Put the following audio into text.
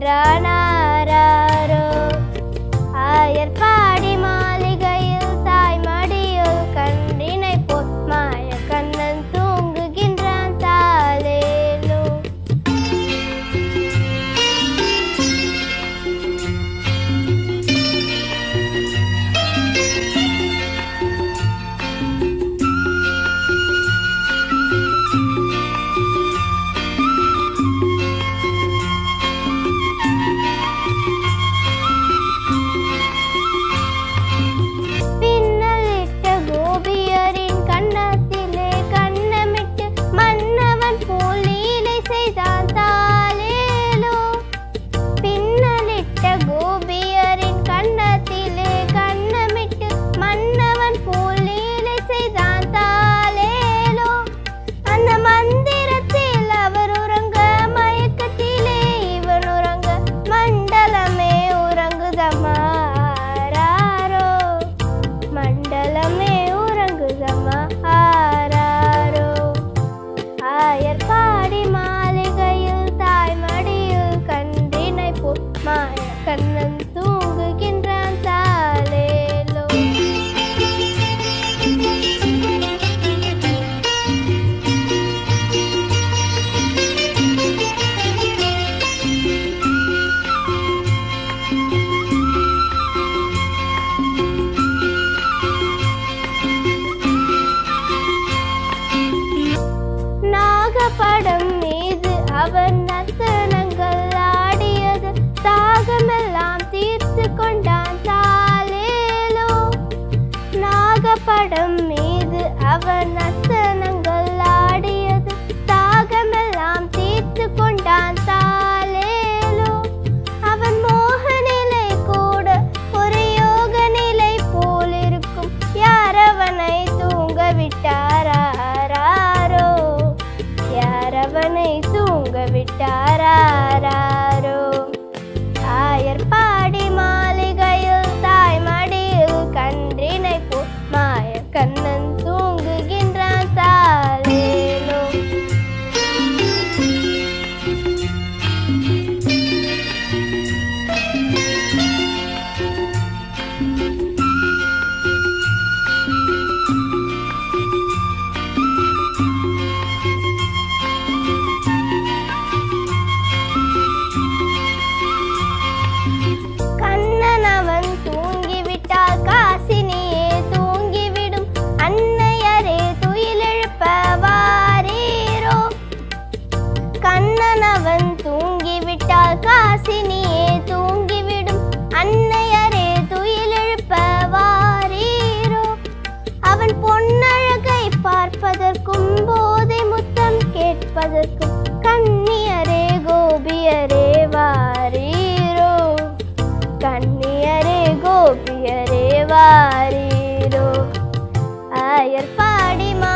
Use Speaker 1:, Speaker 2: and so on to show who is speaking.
Speaker 1: தூங்குகின்றானாரோ ஆயர் பாடி மாளிகையில் தாய் மடியில் கன்றினை போல் மாய கண்ணன் தூங்குகின்றான் தாலேலோ பின்னலிட்ட கோபியரின் கன்னத்திலே கண்ணமிட்டு மன்னவன் போல் லீலை செய்தான் தாலேலோ பின்னலிட்ட கோபியரின் கன்னத்திலே கண்ணமிட்டு மன்னவன் போல் லீலை செய்தான் தாலேலோ அந்த மந்திரத்தில் அவர் உறங்க மயக்கத்திலே இவன் உறங்க மண்டலமே உறங்குதமாரோ மண்டலமே உறங்குதமா ஆராரோ ஆயர் பாடி மாளிகையில் தாய் மடியில் கன்றினை போல் மாய கண்ணன் தூங்குகின்றான் தாலேலோ நாகப்படம் மீது அவன் நர்த்தனங்கள் ஆடியது தாகமெல்லாம் தீர்த்து கொண்டான் தாலேலோ நாகப்படம் மீது அவன் நர்த்தனங்கள் ஆடியது தாகமெல்லாம் தீர்த்து கொண்டான் தாலேலோ அவன் மோக நிலை கூட ஒரு யோக நிலை போல் இருக்கும் யார் அவனை தூங்க விட்டாரோ யார் அவனை தூங்க விட்டாரோ ஆயர் பாடி மாளிகையில் தாய் மடியில் கன்றினை போ மாய கண்ணன் தூங்குகின்றான் தாலேலோ கண்ணன் அவன் தூங்கிவிட்டால் காசினியே தூங்கிவிடும் அன்னையரே துயிலெழுப்ப வாரீரோ கண்ணன் அவன் தூங்கிவிட்டால் காசினியே தூங்கிவிடும் அன்னையரே துயிலெழுப்ப வாரீரோ அவன் பொன்னழகை பார்ப்பதற்கும் போதை முத்தம் கேட்பதற்கும் கண்ணியரே கோபியரே வாரீரோ கண்ணியரே கோபியரே வாரீரோ ஆயர் பாடி மா